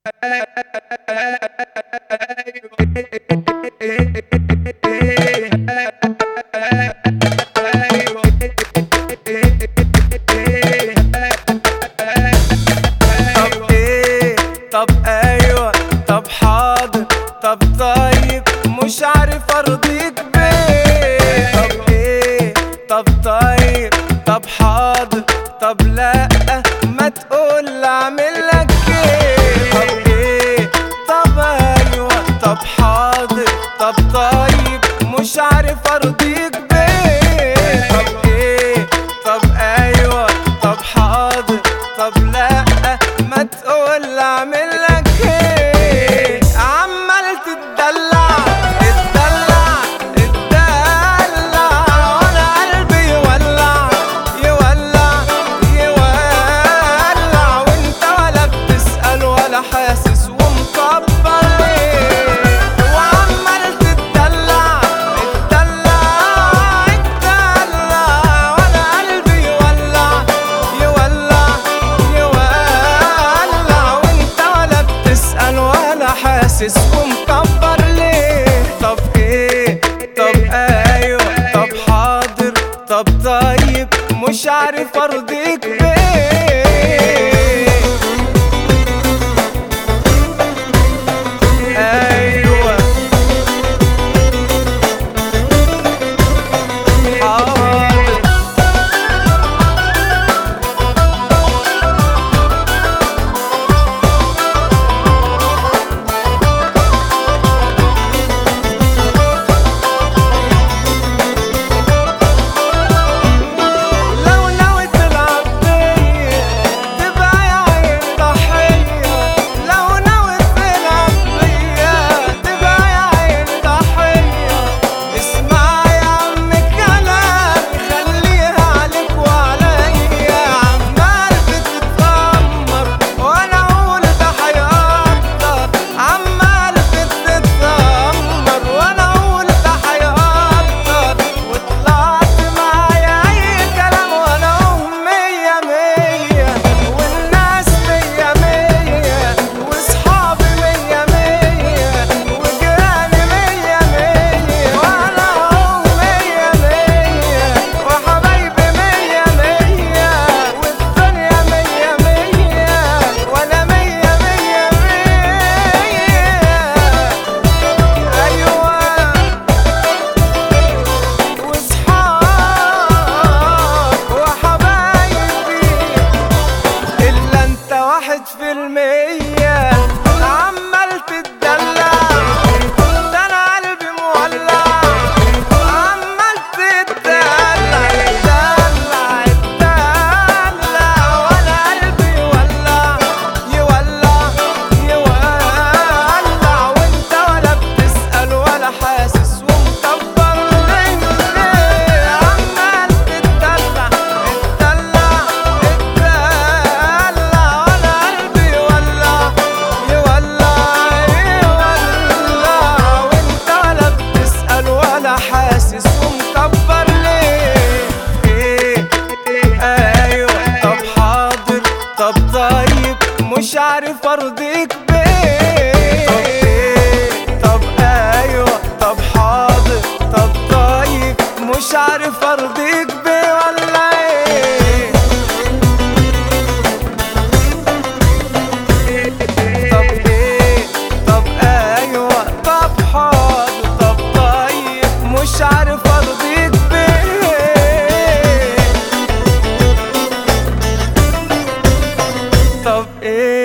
طب ايه طب ايوه طب حاضر طب طيب مش عارف ارضيك بيه طب ايه طب طيب طب حاضر طب لا ما تقول اعمل لك ايه طب ايه طب ايوه طب حاضر طب طيب مش عارف ارضيك بيه طب ايه طب ايوه طب حاضر طب لا ما تقول اعمل لك ايه عمال تتدلع تتدلع تتدلع وانا قلبي يولع يولع يولع وانت ولا بتسأل ولا حاسس ومكبر ليه وعمال تتدلع تتدلع تتدلع وانا قلبي يولع يولع يولع وانت ولا بتسأل ولا حاسس ومكبر ليه طب ايه طب ايوه طب حاضر طب طيب مش عارف ارضيك بيه ايوه حاضر لو ناوي تلعب بيا تبقى يا عين ضحية لو ناوي تلعب بيا تبقى يا عين ضحية اسمع يا عم كلامي خليها عليك وعليا عمال بتتذمر وانا اقول ده هيقدر عمال بتتذمر وانا اقول ده هيقدر وطلعت معايا اي كلام وانا اقوم مية مية والناس مية مية واصحابي مية مية وجيراني مية مية وانا اقوم مية مية وحبايبي مية مية والدنيا مية مية وانا مية مية مية ايوه واصحاب وحبايبي الا انت واحد في المية عمال تتدلع ده انا قلبي مولع عمال تتدلع تدلع تدلع وانا قلبي يولع يولع يولع وانت ولا بتسأل ولا حاسس ومكبر ليه عمال تتدلع تدلع تدلع وانا قلبي يولع يولع يولع وانت ولا بتسأل ولا حاسس ومكبر ليه ايه ايوه طب حاضر طب طيب مش عارف ارضيك بيه طب ايوه طب حاضر طب طيب مش عارف ارضيك بيه ولا ايه طب ايه طب ايوه طب حاضر طب طيب مش عارف ارضيك بيه طب ايه